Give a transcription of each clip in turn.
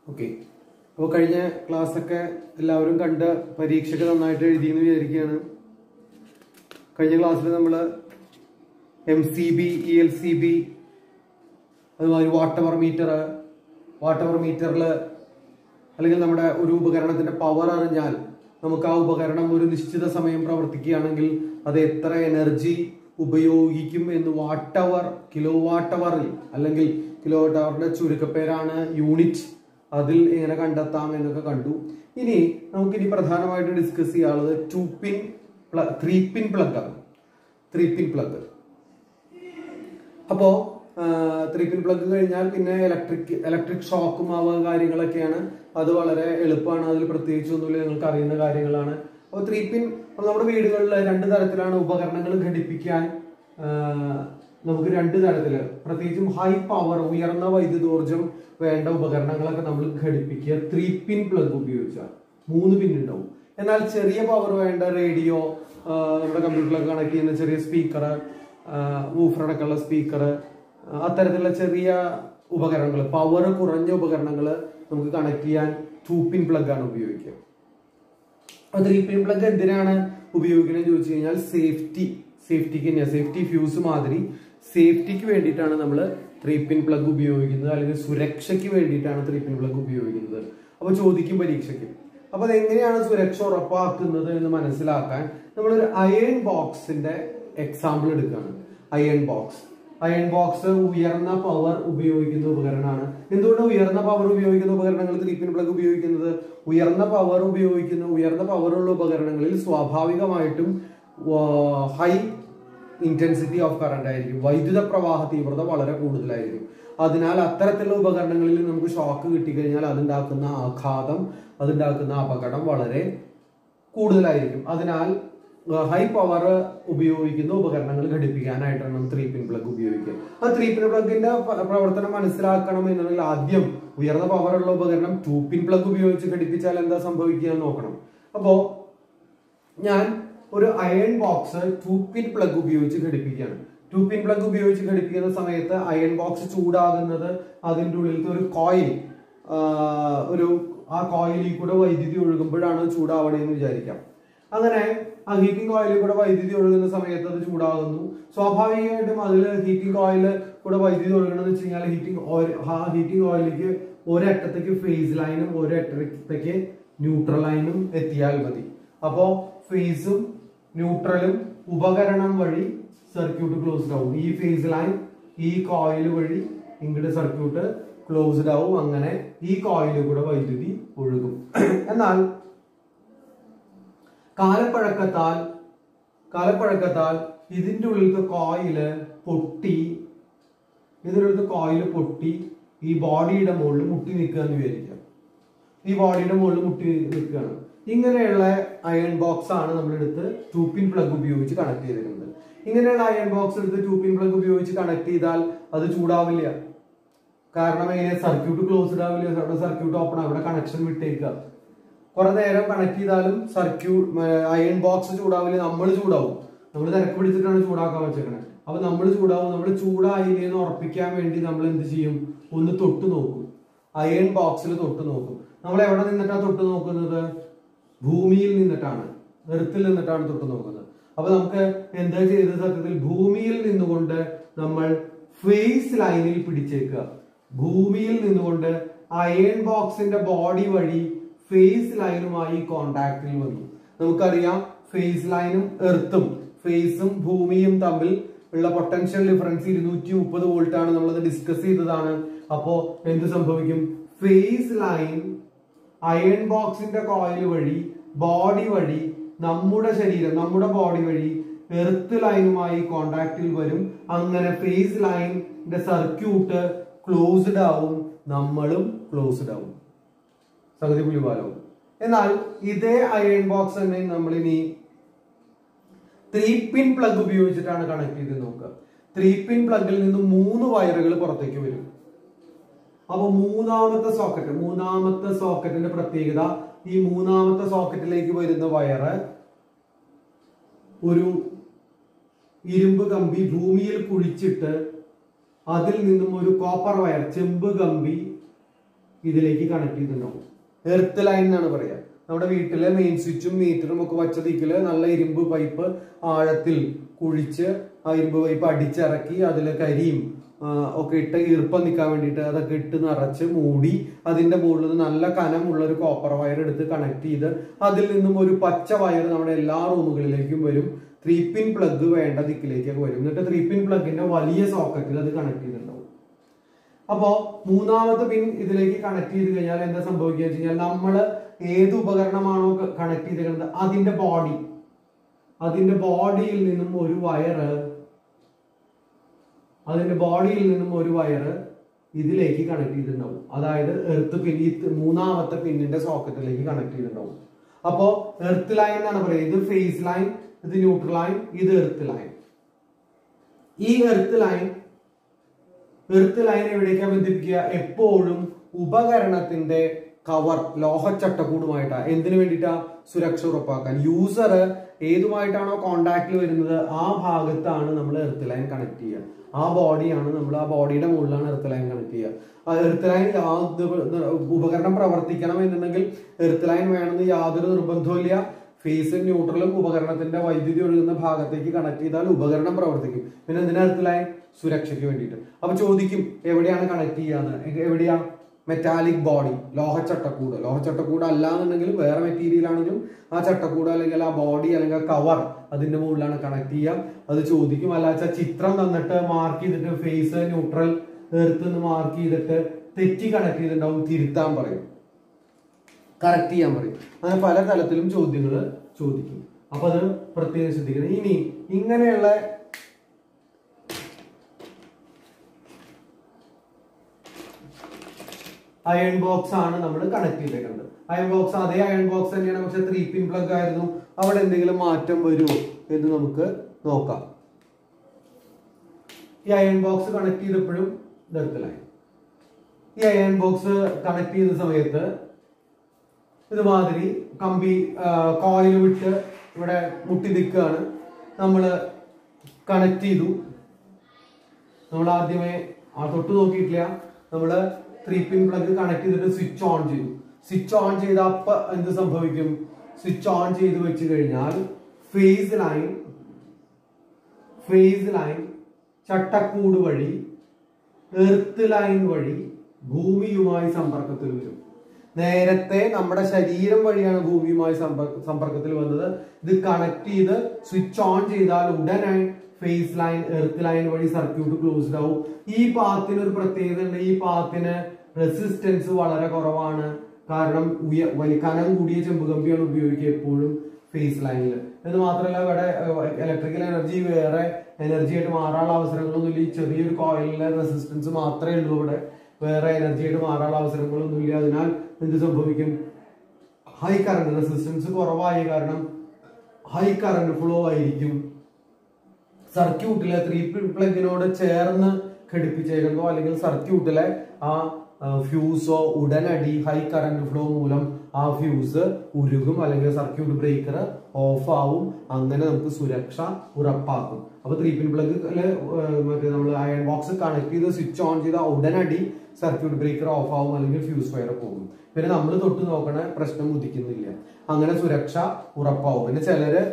okay അപ്പോൾ കഴിഞ്ഞ ക്ലാസ്സൊക്കെ എല്ലാവരും കണ്ട് പരീക്ഷയ്ക്ക് നന്നായിട്ട് എഴുതിയെന്ന് വിചാരിക്കുകയാണ് കഴിഞ്ഞ ക്ലാസ്സിൽ നമ്മൾ M C B E L C B അതുമാതിരി വാട്ടവർ മീറ്റർ വാട്ടവർ മീറ്ററിൽ അല്ലെങ്കിൽ നമ്മുടെ ഒരു ഉപകരണത്തിന്റെ പവർ അറിഞ്ഞാൽ നമുക്ക് ആ ഉപകരണം ഒരു നിശ്ചിത സമയം പ്രവർത്തിക്കുകയാണെങ്കിൽ അത് എത്ര എനർജി ഉപയോഗിക്കും എന്ന് വാട്ട് അവർ കിലോ വാട്ട് അവറിൽ അല്ലെങ്കിൽ കിലോ വാട്ട് അവറിന്റെ ചുരുക്കപ്പേരാണ് യൂണിറ്റ് അതിൽ എങ്ങനെ കണ്ടെത്താം എന്നൊക്കെ കണ്ടു ഇനി നമുക്കിനി പ്രധാനമായിട്ട് ഡിസ്കസ് ചെയ്യാനുള്ളത് two pin three pin plug ആണ് ത്രീ പിൻ പ്ലഗ് അപ്പോ ത്രീ പിൻ പ്ലഗ് കഴിഞ്ഞാൽ പിന്നെ ഇലക്ട്രിക് ഇലക്ട്രിക് ഷോക്കും ആ വക കാര്യങ്ങളൊക്കെയാണ് അത് വളരെ എളുപ്പമാണ് അതിൽ പ്രത്യേകിച്ചൊന്നുമില്ല നിങ്ങൾക്ക് അറിയുന്ന കാര്യങ്ങളാണ് അപ്പോൾ ത്രീ പിൻ നമ്മുടെ വീടുകളിൽ രണ്ട് തരത്തിലാണ് ഉപകരണങ്ങൾ ഘടിപ്പിക്കാൻ ആ, നമുക്ക് രണ്ട് തരത്തില് പ്രത്യേകിച്ചും ഹൈ പവർ ഉയർന്ന വൈദ്യുതോർജ്ജം വേണ്ട ഉപകരണങ്ങളൊക്കെ നമ്മൾ ഘടിപ്പിക്കുക ത്രീ പിൻ പ്ലഗ് ഉപയോഗിച്ചാൽ മൂന്ന് പിൻ ഉണ്ടാവും എന്നാൽ ചെറിയ പവർ വേണ്ട റേഡിയോ നമ്മുടെ കമ്പ്യൂട്ടറിലൊക്കെ കണക്ട് ചെയ്യുന്ന ചെറിയ സ്പീക്കർ ഊഫറടക്കമുള്ള സ്പീക്കർ അത്തരത്തിലുള്ള ചെറിയ ഉപകരണങ്ങൾ പവർ കുറഞ്ഞ ഉപകരണങ്ങൾ നമുക്ക് കണക്ട് ചെയ്യാൻ ടൂ പിൻ പ്ലഗ് ആണ് ഉപയോഗിക്കുക ത്രീ പിൻ പ്ലഗ് എന്തിനാണ് ഉപയോഗിക്കുന്നത് ചോദിച്ചു കഴിഞ്ഞാൽ സേഫ്റ്റി സേഫ്റ്റിക്ക് തന്നെയാണ് സേഫ്റ്റി ഫ്യൂസ് മാതിരി സേഫ്റ്റിക്ക് വേണ്ടിയിട്ടാണ് നമ്മൾ ത്രീ പിൻ പ്ലഗ് ഉപയോഗിക്കുന്നത് അല്ലെങ്കിൽ സുരക്ഷയ്ക്ക് വേണ്ടിയിട്ടാണ് ത്രീ പിൻ പ്ലഗ് ഉപയോഗിക്കുന്നത് അപ്പൊ ചോദിക്കും പരീക്ഷയ്ക്ക് അപ്പൊ അതെങ്ങനെയാണ് സുരക്ഷ ഉറപ്പാക്കുന്നത് എന്ന് മനസ്സിലാക്കാൻ നമ്മളൊരു അയൺ ബോക്സിന്റെ എക്സാമ്പിൾ എടുക്കുകയാണ് അയൺ ബോക്സ് അയൺ ബോക്സ് ഉയർന്ന പവർ ഉപയോഗിക്കുന്ന ഉപകരണമാണ് എന്തുകൊണ്ട് ഉയർന്ന പവർ ഉപയോഗിക്കുന്ന ഉപകരണങ്ങൾ ത്രീ പിൻ പ്ലഗ് ഉപയോഗിക്കുന്നത് ഉയർന്ന പവർ ഉപയോഗിക്കുന്ന ഉയർന്ന പവറുള്ള ഉപകരണങ്ങളിൽ സ്വാഭാവികമായിട്ടും ഹൈ ഇന്റൻസിറ്റി ഓഫ് കറണ്ട് ആയിരിക്കും വൈദ്യുത പ്രവാഹ തീവ്രത വളരെ കൂടുതലായിരിക്കും അതിനാൽ അത്തരത്തിലുള്ള ഉപകരണങ്ങളിൽ നമുക്ക് ഷോക്ക് കിട്ടിക്കഴിഞ്ഞാൽ അതുണ്ടാക്കുന്ന ആഘാതം അതുണ്ടാക്കുന്ന അപകടം വളരെ കൂടുതലായിരിക്കും അതിനാൽ ഹൈ പവർ ഉപയോഗിക്കുന്ന ഉപകരണങ്ങൾ ഘടിപ്പിക്കാനായിട്ടാണ് നമ്മൾ ത്രീ പിൻ പ്ലഗ് ഉപയോഗിക്കുക ആ ത്രീ പിൻ പ്ലഗിന്റെ പ്രവർത്തനം മനസ്സിലാക്കണം എന്നുണ്ടെങ്കിൽ ആദ്യം ഉയർന്ന പവറുള്ള ഉപകരണം ടു പിൻ പ്ലഗ് ഉപയോഗിച്ച് ഘടിപ്പിച്ചാൽ എന്താ സംഭവിക്കുക എന്ന് നോക്കണം അപ്പോ ഞാൻ ഒരു iron box two pin plug ഉപയോഗിച്ച് ഘടിപ്പിക്കുകയാണ് ടു പിൻ പ്ലഗ് ഉപയോഗിച്ച് ഘടിപ്പിക്കുന്ന സമയത്ത് അയൺ ബോക്സ് ചൂടാകുന്നത് അതിൻ്റെ ഉള്ളിലത്തെ ഒരു കോയിൽ ഒരു ആ കോയിലിൽ കൂടെ വൈദ്യുതി ഒഴുകുമ്പോഴാണ് ചൂടാവണേന്ന് വിചാരിക്കാം അങ്ങനെ ആ ഹീറ്റിംഗ് കോയിലിൽ കൂടെ വൈദ്യുതി ഒഴുകുന്ന സമയത്ത് അത് ചൂടാകുന്നു സ്വാഭാവികമായിട്ടും അതിൽ ഹീറ്റിംഗ് കോയിൽ കൂടെ വൈദ്യുതി ഒഴുകണമെന്ന് വെച്ച് കഴിഞ്ഞാൽ ഹീറ്റിംഗ് ഓയിൽ ആ ഹീറ്റിംഗ് ഓയിലേക്ക് ഒരറ്റത്തേക്ക് ഫേസ് ലൈനും ഒരറ്റത്തേക്ക് ന്യൂട്രൽ ലൈനും എത്തിയാൽ മതി അപ്പോ ഫേസും ന്യൂട്രലും ഉപകരണം വഴി സർക്യൂട്ട് ക്ലോസ്ഡ് ആവും ഈ ഫേസ് ലൈൻ ഈ കോയിൽ വഴി ഇങ്ങോട്ട് സർക്യൂട്ട് ക്ലോസ്ഡ് ആവും അങ്ങനെ ഈ കോയിലിൽ കൂടെ വൈദ്യുതി ഒഴുകും എന്നാൽ കാലപ്പഴക്കത്താൽ കാലപ്പഴക്കത്താൽ ഇതിന്റെ ഉള്ളിലത്തെ കോയില് പൊട്ടി ഇതിന്റെ ഉള്ളിലത്തെ കോയില് പൊട്ടി ഈ ബോഡിയുടെ മുകളിൽ മുട്ടി നിൽക്കുക എന്ന് വിചാരിക്കാം ഈ ബോഡിയുടെ മുകളിൽ മുട്ടി നിൽക്കുകയാണ് ഇങ്ങനെയുള്ള അയൺ ബോക്സ് ആണ് നമ്മളെടുത്ത് ടൂ പിൻ പ്ലഗ് ഉപയോഗിച്ച് കണക്ട് ചെയ്തിരുന്നത് ഇങ്ങനെയുള്ള അയൺ ബോക്സ് എടുത്ത് ടൂ പിൻ പ്ലഗ് ഉപയോഗിച്ച് കണക്ട് ചെയ്താൽ അത് ചൂടാവില്ല കാരണം എങ്ങനെ സർക്യൂട്ട് ക്ലോസ്ഡ് ആവില്ല അവിടെ സർക്യൂട്ട് ഓപ്പൺ ആവും അവിടെ കണക്ഷൻ വിട്ടേക്കുക കുറെ നേരം കണക്ട് ചെയ്താലും സർക്യൂട്ട് അയൺ ബോക്സ് ചൂടാവില്ല നമ്മൾ ചൂടാവും നമ്മൾ തിരക്ക് പിടിച്ചിട്ടാണ് ചൂടാക്കാൻ വെച്ചേക്കണത് അപ്പൊ നമ്മൾ ചൂടാവും നമ്മൾ ചൂടായില്ലേ എന്ന് ഉറപ്പിക്കാൻ വേണ്ടി നമ്മൾ എന്ത് ചെയ്യും ഒന്ന് തൊട്ട് നോക്കും അയൺ ബോക്സിൽ തൊട്ട് നോക്കും നമ്മൾ എവിടെ നിന്നിട്ടാണ് തൊട്ട് നോക്കുന്നത് ഭൂമിയിൽ നിന്നിട്ടാണ് എർത്തിൽ നിന്നിട്ടാണ് തൊട്ട് നോക്കുന്നത് അപ്പൊ നമുക്ക് എന്താ ചെയ്തത് സത്യത്തിൽ ഭൂമിയിൽ നിന്നുകൊണ്ട് നമ്മൾ ഫേസ് ലൈനിൽ പിടിച്ചേക്കുക ഭൂമിയിൽ നിന്നുകൊണ്ട് അയൺ ബോക്സിന്റെ ബോഡി വഴി ഫേസ് ലൈനുമായി കോണ്ടാക്റ്റിൽ വന്നു നമുക്കറിയാം ഫേസ് ലൈനും എർത്തും ഫേസും ഭൂമിയും തമ്മിൽ ഉള്ള പൊട്ടൻഷ്യൽ ഡിഫറൻസ് ഇരുന്നൂറ്റി മുപ്പത് വോൾട്ട് ആണ് നമ്മളത് ഡിസ്കസ് ചെയ്തതാണ് അപ്പോ എന്ത് സംഭവിക്കും ഫേസ് ലൈൻ അയൺ ബോക്സിന്റെ കോയിൽ വഴി ബോഡി വഴി നമ്മുടെ ശരീരം നമ്മുടെ ബോഡി വഴി എർത്ത് ലൈനുമായി കോണ്ടാക്റ്റിൽ വരും അങ്ങനെ ഫേസ് ലൈനിന്റെ സർക്യൂട്ട് ക്ലോസ്ഡ് ആവും നമ്മളും ക്ലോസ്ഡ് ആവും സംഗതി പുലിപാലവും എന്നാൽ ഇതേ അയൺ ബോക്സ് തന്നെ നമ്മൾ ഇനി ത്രീ പിൻ പ്ലഗ് ഉപയോഗിച്ചിട്ടാണ് കണക്ട് ചെയ്ത് നോക്കുക ത്രീ പിൻ പ്ലഗിൽ നിന്ന് മൂന്ന് വയറുകൾ പുറത്തേക്ക് വരും അപ്പൊ മൂന്നാമത്തെ സോക്കറ്റ് മൂന്നാമത്തെ സോക്കറ്റിന്റെ പ്രത്യേകത ഈ മൂന്നാമത്തെ സോക്കറ്റിലേക്ക് വരുന്ന വയറ് ഒരു ഇരുമ്പ് കമ്പി ഭൂമിയിൽ കുഴിച്ചിട്ട് അതിൽ നിന്നും ഒരു കോപ്പർ വയർ ചെമ്പ് കമ്പി ഇതിലേക്ക് കണക്ട് ചെയ്തിട്ടുണ്ടാവും എർത്ത് ലൈൻ എന്നാണ് പറയുക നമ്മുടെ വീട്ടിലെ മെയിൻ സ്വിച്ചും മീറ്ററും ഒക്കെ വച്ച ദിക്കില് നല്ല ഇരുമ്പ് പൈപ്പ് ആഴത്തിൽ കുഴിച്ച് ആ ഇരുമ്പ് പൈപ്പ് അടിച്ചിറക്കി അതിൽ കരിയും ആ, ഒക്കെ ഇട്ട് ഈർപ്പം നിൽക്കാൻ വേണ്ടിയിട്ട് അതൊക്കെ ഇട്ട് നിറച്ച് മൂടി അതിന്റെ മുകളിൽ നിന്ന് നല്ല കനമുള്ള ഒരു കോപ്പർ വയർ എടുത്ത് കണക്ട് ചെയ്ത് അതിൽ നിന്നും ഒരു പച്ച വയർ നമ്മുടെ എല്ലാ റൂമുകളിലേക്കും വരും ത്രീ പിൻ പ്ലഗ് വേണ്ട ദിക്കിലേക്കൊക്കെ വരും എന്നിട്ട് ത്രീ പിൻ പ്ലഗിന്റെ വലിയ സോക്കറ്റിൽ അത് കണക്ട് ചെയ്തിട്ടുണ്ടാവും അപ്പോ മൂന്നാമത്തെ പിൻ ഇതിലേക്ക് കണക്ട് ചെയ്ത് കഴിഞ്ഞാൽ എന്താ സംഭവിക്കുക വെച്ച് കഴിഞ്ഞാൽ നമ്മൾ ഏത് ഉപകരണമാണോ കണക്ട് ചെയ്തിരിക്കുന്നത് അതിന്റെ ബോഡി അതിന്റെ ബോഡിയിൽ നിന്നും ഒരു വയറ് അതിന്റെ ബോഡിയിൽ നിന്നും ഒരു വയറ് ഇതിലേക്ക് കണക്ട് ചെയ്തിട്ടുണ്ടാവും അതായത് എർത്ത് പിൻ ഈ ത- മൂന്നാമത്തെ പിന്നിന്റെ സോക്കറ്റിലേക്ക് കണക്ട് ചെയ്തിട്ടുണ്ടാവും അപ്പോ എർത്ത് ലൈൻ എന്നാണ് പറയുന്നത് ഇത് ഫേസ് ലൈൻ ഇത് ന്യൂട്രൽ ലൈൻ ഇത് എർത്ത് ലൈൻ ഈ എർത്ത് ലൈൻ എർത്ത് ലൈൻ എവിടേക്കാ ബന്ധിപ്പിക്കുക എപ്പോഴും ഉപകരണത്തിന്റെ കവർ ലോഹച്ചട്ടക്കൂടുമായിട്ടാ എന്തിനു വേണ്ടിയിട്ടാ സുരക്ഷ ഉറപ്പാക്കാൻ യൂസർ ഏതുമായിട്ടാണോ കോണ്ടാക്റ്റിൽ വരുന്നത് ആ ഭാഗത്താണ് നമ്മൾ എർത്ത് ലൈൻ കണക്ട് ചെയ്യുക ആ ബോഡിയാണ് നമ്മൾ ആ ബോഡിയുടെ മുകളിലാണ് എർത്ത് ലൈൻ കണക്ട് ചെയ്യുക ആ എർത്ത് ലൈൻ ഉപകരണം പ്രവർത്തിക്കണം എന്നുണ്ടെങ്കിൽ എർത്ത് ലൈൻ വേണമെന്ന് യാതൊരു നിർബന്ധവും ഫേസ് ന്യൂട്രലും ഉപകരണത്തിന്റെ വൈദ്യുതി ഒഴുകുന്ന ഭാഗത്തേക്ക് കണക്ട് ചെയ്താൽ ഉപകരണം പ്രവർത്തിക്കും പിന്നെ എന്തിനാ എർത്ത് ലൈൻ സുരക്ഷയ്ക്ക് വേണ്ടിയിട്ട് അപ്പൊ ചോദിക്കും എവിടെയാണ് കണക്ട് ചെയ്യാന്ന് എ- എവിടെയാ മെറ്റാലിക് ബോഡി ലോഹ ചട്ടക്കൂട് ലോഹ ചട്ടക്കൂട് അല്ല എന്നുണ്ടെങ്കിൽ വേറെ മെറ്റീരിയൽ ആണെങ്കിലും ആ ചട്ടക്കൂട് അല്ലെങ്കിൽ ആ ബോഡി അല്ലെങ്കിൽ ആ കവർ അതിന്റെ മുകളിലാണ് കണക്ട് ചെയ്യുക അത് ചോദിക്കും അല്ലാച്ച ചിത്രം തന്നിട്ട് മാർക്ക് ചെയ്തിട്ട് ഫേസ് ന്യൂട്രൽ എർത്ത് എന്ന് മാർക്ക് ചെയ്തിട്ട് തെറ്റി കണക്ട് ചെയ്തിട്ടുണ്ടാവും തിരുത്താൻ പറയും കറക്റ്റ് ചെയ്യാൻ പറയും അങ്ങനെ പല തലത്തിലും ചോദ്യങ്ങൾ ചോദിക്കും അപ്പൊ അത് പ്രത്യേകം ശ്രദ്ധിക്കണം ഇനി ഇങ്ങനെയുള്ള അയൺ ബോക്സ് ആണ് നമ്മൾ കണക്ട് ചെയ്തേക്കുന്നത് അയൺ ബോക്സ് അതേ അയൺ ബോക്സ് തന്നെയാണ് പക്ഷെ ത്രീ പിൻ പ്ലഗ് ആയിരുന്നു അവിടെ എന്തെങ്കിലും മാറ്റം വരുമോ എന്ന് നമുക്ക് നോക്കാം ഈ അയൺ ബോക്സ് കണക്ട് ചെയ്തപ്പോഴും ഇതെടുക്കലായി ഈ അയൺ ബോക്സ് കണക്ട് ചെയ്ത സമയത്ത് ഇതുമാതിരി കമ്പി കോയിൽ വിട്ട് ഇവിടെ മുട്ടി നിൽക്കുകയാണ് നമ്മൾ കണക്ട് ചെയ്തു നമ്മൾ ആദ്യമേ ആ തൊട്ട് നോക്കിയിട്ടില്ല നമ്മൾ ത്രീ പിൻ പ്ലഗ് കണക്ട് ചെയ്തിട്ട് സ്വിച്ച് ഓൺ ചെയ്തു സ്വിച്ച് ഓൺ ചെയ്ത അപ്പ എന്ത് സംഭവിക്കും സ്വിച്ച് ഓൺ ചെയ്ത് വെച്ച് കഴിഞ്ഞാൽ ഫേസ് ലൈൻ ഫേസ് ലൈൻ ചട്ടക്കൂട് വഴി എർത്ത് ലൈൻ വഴി ഭൂമിയുമായി സമ്പർക്കത്തിൽ വരും നേരത്തെ നമ്മുടെ ശരീരം വഴിയാണ് ഭൂമിയുമായി സമ്പർക്ക സമ്പർക്കത്തിൽ വന്നത് ഇത് കണക്ട് ചെയ്ത് സ്വിച്ച് ഓൺ ചെയ്താൽ ഉടനായി ഫേസ് ലൈൻ എർത്ത് ലൈൻ വഴി സർക്യൂട്ട് ക്ലോസ്ഡ് ആവും ഈ പാത്തിന് ഒരു പ്രത്യേകത ഉണ്ട് ഈ പാത്തിന് റെസിസ്റ്റൻസ് വളരെ കുറവാണ് കാരണം ഉയ വലിയ കനം കൂടിയ ചെമ്പ് കമ്പിയാണ് ഉപയോഗിക്കുക എപ്പോഴും ഫേസ് ലൈനിൽ എന്ന് മാത്രമല്ല ഇവിടെ ഇലക്ട്രിക്കൽ എനർജി വേറെ എനർജി ആയിട്ട് മാറാനുള്ള അവസരങ്ങളൊന്നുമില്ല ഈ ചെറിയൊരു കോയിലിലെ റെസിസ്റ്റൻസ് മാത്രമേ ഉള്ളൂ ഇവിടെ വേറെ എനർജി ആയിട്ട് മാറാനുള്ള അവസരങ്ങളൊന്നുമില്ല അതിനാൽ എന്ത് സംഭവിക്കും ഹൈ കറണ്ട് റെസിസ്റ്റൻസ് കുറവായ കാരണം ഹൈ കറണ്ട് ഫ്ലോ ആയിരിക്കും സർക്യൂട്ടിലെ ത്രീ പ്ലഗിനോട് ചേർന്ന് ഘടിപ്പിച്ചേക്കുന്നതോ അല്ലെങ്കിൽ സർക്യൂട്ടിലെ ആ ഫ്യൂസോ ഉടനടി ഹൈ കറന്റ് ഫ്ലോ മൂലം ആ ഫ്യൂസ് ഉരുകും അല്ലെങ്കിൽ സർക്യൂട്ട് ബ്രേക്കർ ഓഫ് ആവും അങ്ങനെ നമുക്ക് സുരക്ഷ ഉറപ്പാക്കും അപ്പൊ ത്രീ പിൻ പ്ലഗ് മറ്റേ നമ്മൾ അയൺ ബോക്സ് കണക്ട് ചെയ്ത് സ്വിച്ച് ഓൺ ചെയ്ത ഉടനടി സർക്യൂട്ട് ബ്രേക്കർ ഓഫ് ആവും അല്ലെങ്കിൽ ഫ്യൂസ് ഫയർ പോകും പിന്നെ നമ്മൾ തൊട്ട് നോക്കണ പ്രശ്നം ഉദിക്കുന്നില്ല അങ്ങനെ സുരക്ഷ ഉറപ്പാവും പിന്നെ ചിലര്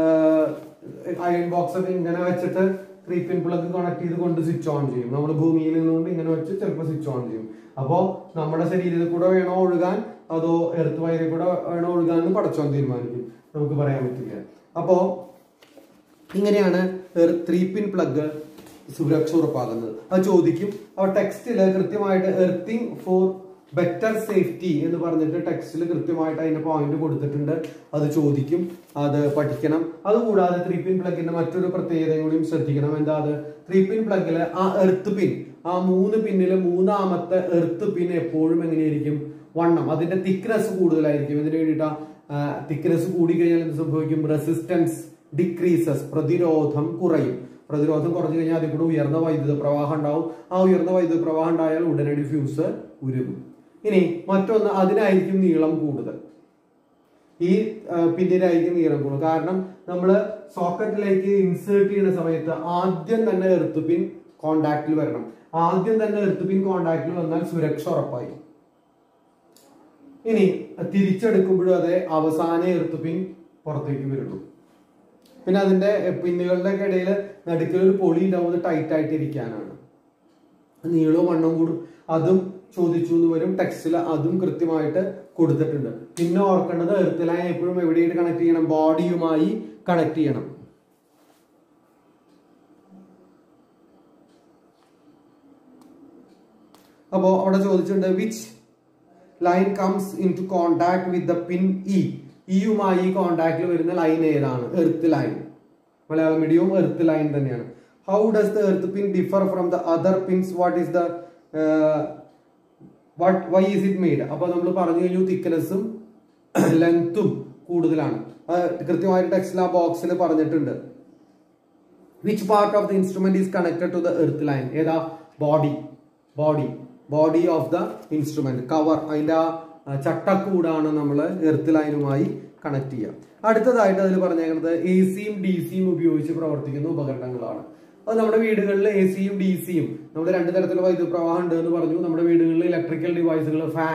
അയൺ ബോക്സ് ഒക്കെ ഇങ്ങനെ വെച്ചിട്ട് ത്രീ പിൻ പ്ലഗ് കണക്ട് ചെയ്ത് കൊണ്ട് സ്വിച്ച് ഓൺ ചെയ്യും നമ്മൾ ഭൂമിയിൽ നിന്നുകൊണ്ട് ഇങ്ങനെ വെച്ച് ചിലപ്പോൾ സ്വിച്ച് ഓൺ ചെയ്യും അപ്പോ നമ്മുടെ ശരീരത്തിൽ കൂടെ വേണോ ഒഴുകാൻ അതോ എർത്ത് വയറിൽ കൂടെ വേണോ ഒഴുകാൻ എന്ന് പടച്ചോൻ തീരുമാനിക്കും നമുക്ക് പറയാൻ പറ്റില്ല അപ്പോ ഇങ്ങനെയാണ് ത്രീ പിൻ പ്ലഗ് സുരക്ഷ ഉറപ്പാക്കുന്നത് അത് ചോദിക്കും അപ്പൊ ടെക്സ്റ്റില് കൃത്യമായിട്ട് എർത്തിങ് ഫോർ ബെറ്റർ സേഫ്റ്റി എന്ന് പറഞ്ഞിട്ട് ടെക്സ്റ്റിൽ കൃത്യമായിട്ട് അതിന്റെ പോയിന്റ് കൊടുത്തിട്ടുണ്ട് അത് ചോദിക്കും അത് പഠിക്കണം അതുകൂടാതെ ത്രീ പിൻ പ്ലഗിന്റെ മറ്റൊരു പ്രത്യേകതയും കൂടിയും ശ്രദ്ധിക്കണം എന്താ അത് ത്രീ പിൻ പ്ലഗില് ആ എർത്ത് പിൻ ആ മൂന്ന് പിന്നില് മൂന്നാമത്തെ എർത്ത് പിൻ എപ്പോഴും എങ്ങനെയായിരിക്കും വണ്ണം അതിന്റെ തിക്നെസ് കൂടുതലായിരിക്കും ഇതിന് വേണ്ടിയിട്ട് തിക്നെസ് കൂടി കഴിഞ്ഞാൽ എന്ത് സംഭവിക്കും റെസിസ്റ്റൻസ് ഡിക്രീസസ് പ്രതിരോധം കുറയും പ്രതിരോധം കുറഞ്ഞു കഴിഞ്ഞാൽ അതിൽ കൂടെ ഉയർന്ന വൈദ്യുത പ്രവാഹം ഉണ്ടാവും ആ ഉയർന്ന വൈദ്യുത പ്രവാഹം ഉണ്ടായാൽ ഉടനടി ഫ്യൂസ് ഉരുകും ഇനി മറ്റൊന്ന് അതിനായിരിക്കും നീളം കൂടുതൽ ഈ ആ, പിന്നിലായിരിക്കും നീളം കൂടുതൽ കാരണം നമ്മൾ സോക്കറ്റിലേക്ക് ഇൻസേർട്ട് ചെയ്യുന്ന സമയത്ത് ആദ്യം തന്നെ എർത്ത് പിൻ കോണ്ടാക്റ്റിൽ വരണം ആദ്യം തന്നെ എർത്ത് പിൻ കോണ്ടാക്റ്റിൽ വന്നാൽ സുരക്ഷ ഉറപ്പായി ഇനി തിരിച്ചെടുക്കുമ്പോഴും അതെ അവസാന എർത്ത് പിൻ പുറത്തേക്ക് വരുള്ളൂ പിന്നെ അതിന്റെ പിന്നുകളുടെ ഒക്കെ ഇടയിൽ നടുക്കിൽ ഒരു പൊളി ഉണ്ടാവും അത് ടൈറ്റ് ആയിട്ട് ഇരിക്കാനാണ് നീളവും വണ്ണവും കൂടും അതും ചോദിച്ചു എന്ന് വരും ടെക്സ്റ്റിൽ അതും കൃത്യമായിട്ട് കൊടുത്തിട്ടുണ്ട് പിന്നെ ഓർക്കേണ്ടത് എർത്ത് ലൈൻ എപ്പോഴും എവിടെയായിട്ട് കണക്ട് ചെയ്യണം ബോഡിയുമായി കണക്ട് ചെയ്യണം അപ്പോ അവിടെ ചോദിച്ചിട്ടുണ്ട് which line comes in to contact with the pin E ഇയുമായി കോണ്ടാക്റ്റിൽ വരുന്ന ലൈൻ ഏതാണ് എർത്ത് ലൈൻ മലയാളം മീഡിയവും എർത്ത് ലൈൻ തന്നെയാണ് how does the earth pin differ from the other pins what is the what why is it made അപ്പൊ നമ്മൾ പറഞ്ഞു കഴിഞ്ഞു തിക്നെസ്സും ലെങ്ത്തും കൂടുതലാണ് അത് കൃത്യമായിട്ട് ടെക്സ്റ്റിൽ ആ ബോക്സിൽ പറഞ്ഞിട്ടുണ്ട് which part of the instrument is connected to the earth line ഏതാ body body body of the instrument cover അതിന്റെ ആ ചട്ടക്കൂടാണ് നമ്മൾ എർത്ത് ലൈനുമായി കണക്ട് ചെയ്യുക അടുത്തതായിട്ട് അതിൽ പറഞ്ഞേക്കുന്നത് എ സിയും ഡി സിയും ഉപയോഗിച്ച് പ്രവർത്തിക്കുന്ന ഉപകരണങ്ങളാണ് അത് നമ്മുടെ വീടുകളിൽ എ സിയും ഡി സിയും നമ്മൾ രണ്ട് തരത്തിലുള്ള വൈദ്യുത പ്രവാഹം ഉണ്ട് എന്ന് പറഞ്ഞു നമ്മുടെ വീടുകളിൽ ഇലക്ട്രിക്കൽ ഡിവൈസുകൾ ഫാൻ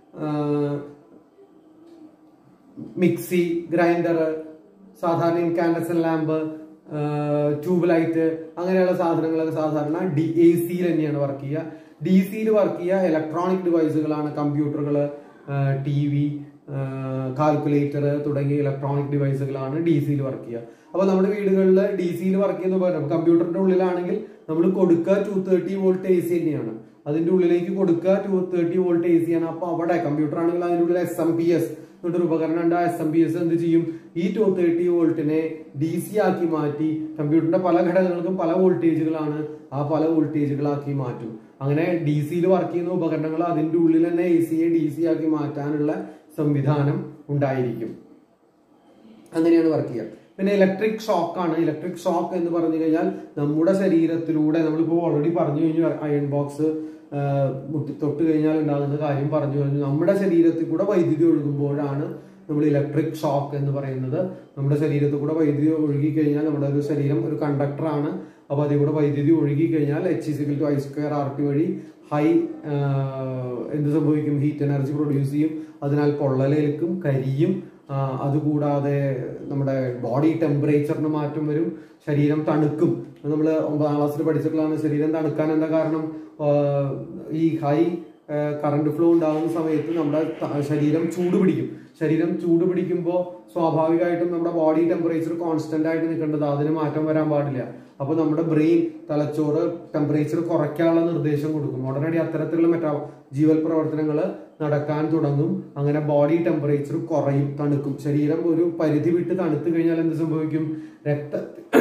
മിക്സി ഗ്രൈൻഡർ സാധാരണ ഇൻകാൻഡസൻ ലാമ്പ് ട്യൂബ് ലൈറ്റ് അങ്ങനെയുള്ള സാധനങ്ങളൊക്കെ സാധാരണ ഡി എ സിയിൽ തന്നെയാണ് വർക്ക് ചെയ്യുക ഡി സിയിൽ വർക്ക് ചെയ്യുക ഇലക്ട്രോണിക് ഡിവൈസുകളാണ് കമ്പ്യൂട്ടറുകൾ ടി വി കാൽക്കുലേറ്റർ തുടങ്ങിയ ഇലക്ട്രോണിക് ഡിവൈസുകളാണ് ഡി സിയിൽ വർക്ക് ചെയ്യുക അപ്പോൾ നമ്മുടെ വീടുകളിൽ ഡി സിയിൽ വർക്ക് ചെയ്യുന്ന ഉപകരണം കമ്പ്യൂട്ടറിന്റെ ഉള്ളിലാണെങ്കിൽ നമ്മൾ കൊടുക്കുക two thirty volt A C തന്നെയാണ് അതിന്റെ ഉള്ളിലേക്ക് കൊടുക്കുക two thirty volt A C ആണ് അപ്പൊ അവിടെ കമ്പ്യൂട്ടർ ആണെങ്കിൽ അതിന്റെ ഉള്ളിൽ എസ് എം പി എസ് എന്നിട്ടൊരു ഉപകരണം ഉണ്ട് ആ എസ് എം പി എസ് എന്ത് ചെയ്യും ഈ ടു തേർട്ടി വോൾട്ടിനെ ഡി സി ആക്കി മാറ്റി കമ്പ്യൂട്ടറിന്റെ പല ഘടകങ്ങൾക്കും പല വോൾട്ടേജുകളാണ് ആ പല വോൾട്ടേജുകളാക്കി മാറ്റും അങ്ങനെ ഡി സിയിൽ വർക്ക് ചെയ്യുന്ന ഉപകരണങ്ങൾ അതിന്റെ ഉള്ളിൽ തന്നെ എ സിയെ ഡി സി ആക്കി മാറ്റാനുള്ള സംവിധാനം ഉണ്ടായിരിക്കും അങ്ങനെയാണ് വർക്ക് ചെയ്യുക പിന്നെ ഇലക്ട്രിക് ഷോക്ക് ആണ് ഇലക്ട്രിക് ഷോക്ക് എന്ന് പറഞ്ഞു കഴിഞ്ഞാൽ നമ്മുടെ ശരീരത്തിലൂടെ നമ്മളിപ്പോൾ ഓൾറെഡി പറഞ്ഞു കഴിഞ്ഞു അയൺ ബോക്സ് മുട്ടി തൊട്ട് കഴിഞ്ഞാൽ ഉണ്ടാകുന്ന കാര്യം പറഞ്ഞു കഴിഞ്ഞു നമ്മുടെ ശരീരത്തിൽ കൂടെ വൈദ്യുതി ഒഴുകുമ്പോഴാണ് നമ്മൾ ഇലക്ട്രിക് ഷോക്ക് എന്ന് പറയുന്നത് നമ്മുടെ ശരീരത്തിൽ കൂടെ വൈദ്യുതി ഒഴുകി കഴിഞ്ഞാൽ നമ്മുടെ ഒരു ശരീരം ഒരു കണ്ടക്ടറാണ് അപ്പോൾ അതിൽ കൂടെ വൈദ്യുതി ഒഴുകി കഴിഞ്ഞാൽ എച്ച് സിക്കൽ to I square R T വഴി ഹൈ എന്ത് സംഭവിക്കും ഹീറ്റ് എനർജി പ്രൊഡ്യൂസ് ചെയ്യും അതിനാൽ പൊള്ളലേൽക്കും കരിയും അതുകൂടാതെ നമ്മുടെ ബോഡി ടെമ്പറേച്ചറിന് മാറ്റം വരും ശരീരം തണുക്കും നമ്മൾ ഒമ്പതാം ക്ലാസ്സിൽ പഠിച്ചിട്ടുള്ളതാണ് ശരീരം തണുക്കാൻ എന്താ കാരണം ഈ ഹൈ കറണ്ട് ഫ്ലോ ഉണ്ടാകുന്ന സമയത്ത് നമ്മുടെ ശരീരം ചൂട് പിടിക്കും ശരീരം ചൂട് പിടിക്കുമ്പോൾ സ്വാഭാവികമായിട്ടും നമ്മുടെ ബോഡി ടെമ്പറേച്ചർ കോൺസ്റ്റന്റ് ആയിട്ട് നിൽക്കേണ്ടത് അതിന് മാറ്റം വരാൻ പാടില്ല അപ്പൊ നമ്മുടെ ബ്രെയിൻ തലച്ചോറ് ടെമ്പറേച്ചർ കുറയ്ക്കാനുള്ള നിർദ്ദേശം കൊടുക്കും ഉടനടി അത്തരത്തിലുള്ള മെറ്റാ ജീവൽ പ്രവർത്തനങ്ങൾ നടക്കാൻ തുടങ്ങും അങ്ങനെ ബോഡി ടെമ്പറേച്ചർ കുറയും തണുക്കും ശരീരം ഒരു പരിധി വിട്ട് തണുത്തു കഴിഞ്ഞാൽ എന്ത് സംഭവിക്കും രക്ത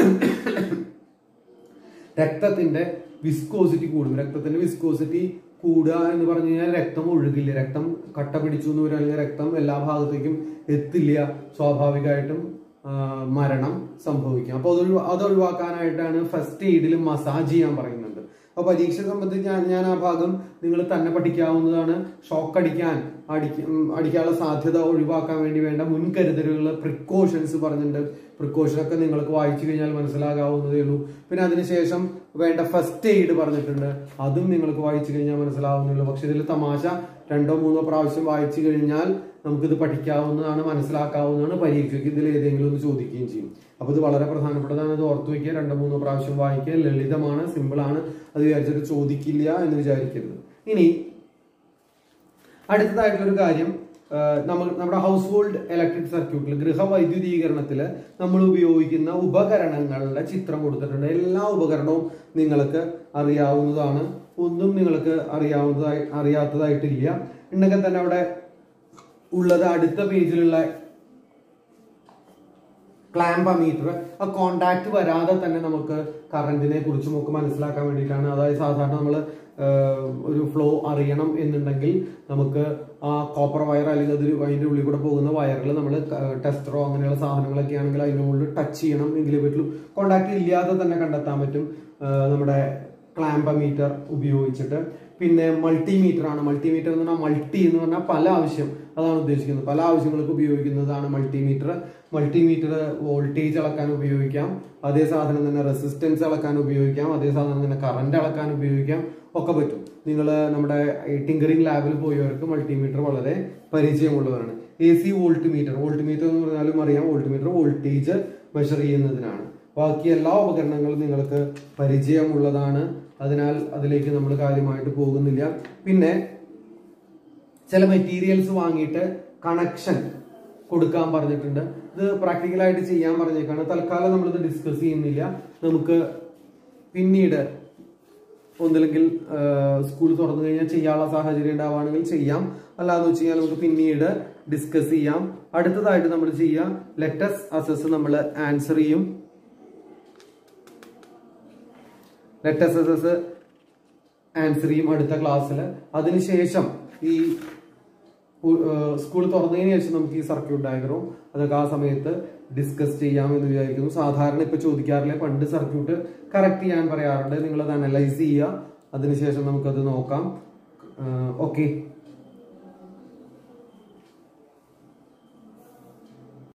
രക്തത്തിന്റെ വിസ്കോസിറ്റി കൂടും രക്തത്തിന്റെ വിസ്കോസിറ്റി കൂടുക എന്ന് പറഞ്ഞു കഴിഞ്ഞാൽ രക്തം ഒഴുകില്ല രക്തം കട്ട പിടിച്ചു എന്ന് വരും അല്ലെങ്കിൽ രക്തം എല്ലാ ഭാഗത്തേക്കും എത്തില്ല സ്വാഭാവികമായിട്ടും മരണം സംഭവിക്കും അപ്പോൾ അത് അത് ഒഴിവാക്കാനായിട്ടാണ് ഫസ്റ്റ് എയ്ഡിൽ മസാജ് ചെയ്യാൻ പറയുന്നുണ്ട് അപ്പൊ പരീക്ഷ സംബന്ധിച്ച് ഞാൻ ഞാൻ ആ ഭാഗം നിങ്ങൾ തന്നെ പഠിക്കാവുന്നതാണ് ഷോക്ക് അടിക്കാൻ അടിക്ക അടിക്കാനുള്ള സാധ്യത ഒഴിവാക്കാൻ വേണ്ടി വേണ്ട മുൻകരുതലുകൾ പ്രിക്കോഷൻസ് പറഞ്ഞിട്ടുണ്ട് പ്രിക്കോഷൻ ഒക്കെ നിങ്ങൾക്ക് വായിച്ചു കഴിഞ്ഞാൽ മനസ്സിലാകാവുന്നതേ ഉള്ളൂ പിന്നെ അതിനുശേഷം വേണ്ട ഫസ്റ്റ് എയ്ഡ് പറഞ്ഞിട്ടുണ്ട് അതും നിങ്ങൾക്ക് വായിച്ചു കഴിഞ്ഞാൽ മനസ്സിലാവുന്നുള്ളൂ പക്ഷെ ഇതിൽ തമാശ രണ്ടോ മൂന്നോ പ്രാവശ്യം വായിച്ചു കഴിഞ്ഞാൽ നമുക്കിത് പഠിക്കാവുന്നതാണ് മനസ്സിലാക്കാവുന്നതാണ് പരീക്ഷയ്ക്ക് ഇതിൽ ഏതെങ്കിലും ഒന്ന് ചോദിക്കുകയും ചെയ്യും അപ്പൊ ഇത് വളരെ പ്രധാനപ്പെട്ടതാണ് ഇത് ഓർത്തു വയ്ക്കുക രണ്ടോ മൂന്നോ പ്രാവശ്യം വായിക്കുക ലളിതമാണ് സിമ്പിൾ ആണ് അത് വിചാരിച്ചിട്ട് ചോദിക്കില്ല എന്ന് വിചാരിക്കരുത് ഇനി അടുത്തതായിട്ടുള്ളൊരു കാര്യം നമ്മൾ നമ്മുടെ ഹൗസ് ഹോൾഡ് ഇലക്ട്രിക് സർക്യൂട്ടിൽ ഗൃഹവൈദ്യുതീകരണത്തിൽ നമ്മൾ ഉപയോഗിക്കുന്ന ഉപകരണങ്ങളുടെ ചിത്രം കൊടുത്തിട്ടുണ്ട് എല്ലാ ഉപകരണവും നിങ്ങൾക്ക് അറിയാവുന്നതാണ് ഒന്നും നിങ്ങൾക്ക് അറിയാവുന്നതായി അറിയാത്തതായിട്ടില്ല ഉണ്ടെങ്കിൽ തന്നെ അവിടെ ഉള്ളത് അടുത്ത പേജിലുള്ള ക്ലാമ്പമീറ്റർ ആ കോണ്ടാക്ട് വരാതെ തന്നെ നമുക്ക് കറണ്ടിനെ കുറിച്ചും ഒക്കെ മനസ്സിലാക്കാൻ വേണ്ടിയിട്ടാണ് അതായത് സാധാരണ നമ്മൾ ഒരു ഫ്ലോ അറിയണം എന്നുണ്ടെങ്കിൽ നമുക്ക് ആ കോപ്പർ വയർ അല്ലെങ്കിൽ അതിൽ അതിൻ്റെ ഉള്ളിൽ കൂടെ പോകുന്ന വയറിൽ നമ്മൾ ടെസ്റ്ററോ അങ്ങനെയുള്ള സാധനങ്ങളൊക്കെ ആണെങ്കിൽ അതിൻ്റെ മുകളിൽ ടച്ച് ചെയ്യണം എങ്കിലേ പറ്റുള്ളൂ കോണ്ടാക്ട് ഇല്ലാതെ തന്നെ കണ്ടെത്താൻ പറ്റും നമ്മുടെ ക്ലാമ്പമീറ്റർ ഉപയോഗിച്ചിട്ട് പിന്നെ മൾട്ടിമീറ്റർ ആണ് മൾട്ടിമീറ്റർ എന്ന് പറഞ്ഞാൽ മൾട്ടി എന്ന് പറഞ്ഞാൽ പല ആവശ്യം അതാണ് ഉദ്ദേശിക്കുന്നത് പല ആവശ്യങ്ങൾക്ക് ഉപയോഗിക്കുന്നതാണ് മൾട്ടിമീറ്റർ മൾട്ടിമീറ്റർ വോൾട്ടേജ് അളക്കാൻ ഉപയോഗിക്കാം അതേ സാധനം തന്നെ റെസിസ്റ്റൻസ് അളക്കാൻ ഉപയോഗിക്കാം അതേ സാധനം തന്നെ കറണ്ട് അളക്കാൻ ഉപയോഗിക്കാം ഒക്കെ പറ്റും നിങ്ങൾ നമ്മുടെ ടിങ്കറിംഗ് ലാബിൽ പോയവർക്ക് മൾട്ടിമീറ്റർ വളരെ പരിചയമുള്ളതാണ് A C volt meter volt meter എന്ന് പറഞ്ഞാലും അറിയാം വോൾട്ട് മീറ്റർ വോൾട്ടേജ് മെഷർ ചെയ്യുന്നതിനാണ് ബാക്കി എല്ലാ ഉപകരണങ്ങളും നിങ്ങൾക്ക് പരിചയമുള്ളതാണ് അതിനാൽ അതിലേക്ക് നമ്മൾ കാര്യമായിട്ട് പോകുന്നില്ല പിന്നെ ചില മെറ്റീരിയൽസ് വാങ്ങിയിട്ട് കണക്ഷൻ കൊടുക്കാൻ പറഞ്ഞിട്ടുണ്ട് ഇത് പ്രാക്ടിക്കലായിട്ട് ചെയ്യാൻ പറഞ്ഞേക്കാണ് തൽക്കാലം നമ്മളിത് ഡിസ്കസ് ചെയ്യുന്നില്ല നമുക്ക് പിന്നീട് ഒന്നില്ലെങ്കിൽ സ്കൂൾ തുറന്നു കഴിഞ്ഞാൽ ചെയ്യാനുള്ള സാഹചര്യം ഉണ്ടാവുകയാണെങ്കിൽ ചെയ്യാം അല്ലാന്ന് വെച്ച് കഴിഞ്ഞാൽ നമുക്ക് പിന്നീട് ഡിസ്കസ് ചെയ്യാം അടുത്തതായിട്ട് നമ്മൾ ചെയ്യാം ലെറ്റസ് അസസ് നമ്മൾ ആൻസർ ചെയ്യും ലെറ്റസ് അസസ് ആൻസർ ചെയ്യും അടുത്ത ക്ലാസ്സിൽ അതിനുശേഷം ഈ സ്കൂൾ തുറന്നതിന് ശേഷം നമുക്ക് ഈ സർക്യൂട്ട് ഡയഗ്രം അതൊക്കെ ആ സമയത്ത് ഡിസ്കസ് ചെയ്യാമെന്ന് വിചാരിക്കുന്നു സാധാരണ ഇപ്പൊ ചോദിക്കാറില്ല പണ്ട് സർക്യൂട്ട് കറക്റ്റ് ചെയ്യാൻ പറയാറുണ്ട് നിങ്ങൾ അത് അനലൈസ് ചെയ്യുക അതിനുശേഷം നമുക്കത് നോക്കാം ഓക്കെ